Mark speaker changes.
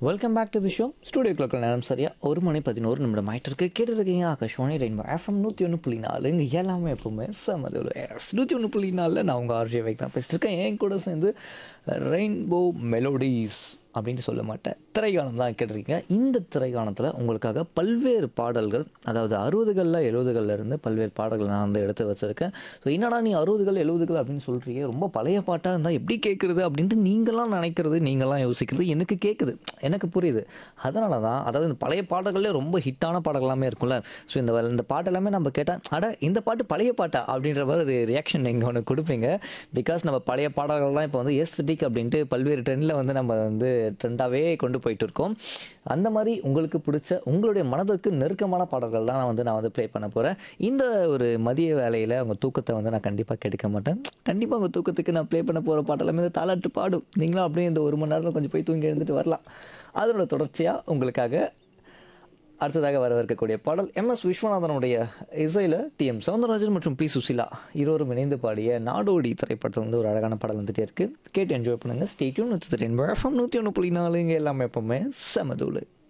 Speaker 1: welcome back to the show studio clock நேரம் சரியா ஒரு மணி பதினோரு நிமிடம் ஆயிட்டு இருக்கு கேட்டு இருக்கீங்க ஆகாஷ்வாணி ரெயின்போ எஃப்எம் நூற்றி ஒன்று புள்ளி நாலு இங்கே எல்லாமே எப்பவுமே சமதுல நூற்றி ஒன்று புள்ளி நாலில் நான் உங்கள் ஆர்ஜே வைக் தான் பேசிட்டு இருக்கேன் என் கூட சேர்ந்து ரெயின்போ மெலோடிஸ் அப்படின்ட்டு சொல்ல மாட்டேன் திரைகானம் தான் கேட்டிருக்கீங்க இந்த திரைகானத்தில் உங்களுக்காக பல்வேறு பாடல்கள் அதாவது அறுபதுகளில் எழுபதுகளில் இருந்து பல்வேறு பாடல்கள் நான் வந்து எடுத்து வச்சுருக்கேன் ஸோ என்னடா நீ அறுபதுகள் எழுபதுகள் அப்படின்னு சொல்கிறீங்க ரொம்ப பழைய பாட்டாக இருந்தால் எப்படி கேட்குறது அப்படின்ட்டு நீங்களாம் நினைக்கிறது நீங்களாம் யோசிக்கிறது எனக்கு கேட்குது எனக்கு புரியுது அதனால தான் அதாவது இந்த பழைய பாடல்களே ரொம்ப ஹிட்டான பாடல்களாமே இருக்கும்ல ஸோ இந்த வ- இந்த பாட்டு எல்லாமே நம்ம கேட்டால் அட இந்த பாட்டு பழைய பாட்டா அப்படின்ற மாதிரி ஒரு ரியாக்ஷன் நீங்கள் ஒன்று கொடுப்பீங்க பிகாஸ் நம்ம பழைய பாடல்கள் தான் இப்போ வந்து எஸ்தட்டிக் அப்படின்ட்டு பல்வேறு ட்ரெண்டில் வந்து நம்ம வந்து ட்ரெண்டாகவே கொண்டு போயிட்டு இருக்கோம் அந்த மாதிரி உங்களுக்கு பிடிச்ச உங்களுடைய மனதிற்கு நெருக்கமான பாடல்கள் தான் நான் வந்து நான் வந்து ப்ளே பண்ண போகிறேன் இந்த ஒரு மதிய வேலையில் உங்கள் தூக்கத்தை வந்து நான் கண்டிப்பாக கெடுக்க மாட்டேன் கண்டிப்பாக உங்கள் தூக்கத்துக்கு நான் ப்ளே பண்ண போகிற பாட்டெல்லாமே இந்த தாலாட்டு பாடும் நீங்களும் அப்படியே இந்த ஒரு மணி நேரத்தில் கொஞ்சம் போய் தூங்கி எழுந்துட்டு வரலாம் அதனோட தொடர்ச்சியாக உங்களுக்காக அடுத்ததாக வரவிருக்கக்கூடிய பாடல் எம் எஸ் விஸ்வநாதனுடைய இசையில் டி எம் சவுந்தரராஜன் மற்றும் பி சுசிலா இருவரும் இணைந்து பாடிய நாடோடி திரைப்படத்தில் வந்து ஒரு அழகான பாடல் வந்துட்டே இருக்கு கேட்டு என்ஜாய் பண்ணுங்க ஸ்டேட்யூன் வச்சு எஃப்எம் நூற்றி ஒன்று புள்ளி நாலு இங்கே எல்லாமே எப்பவுமே செமதூளு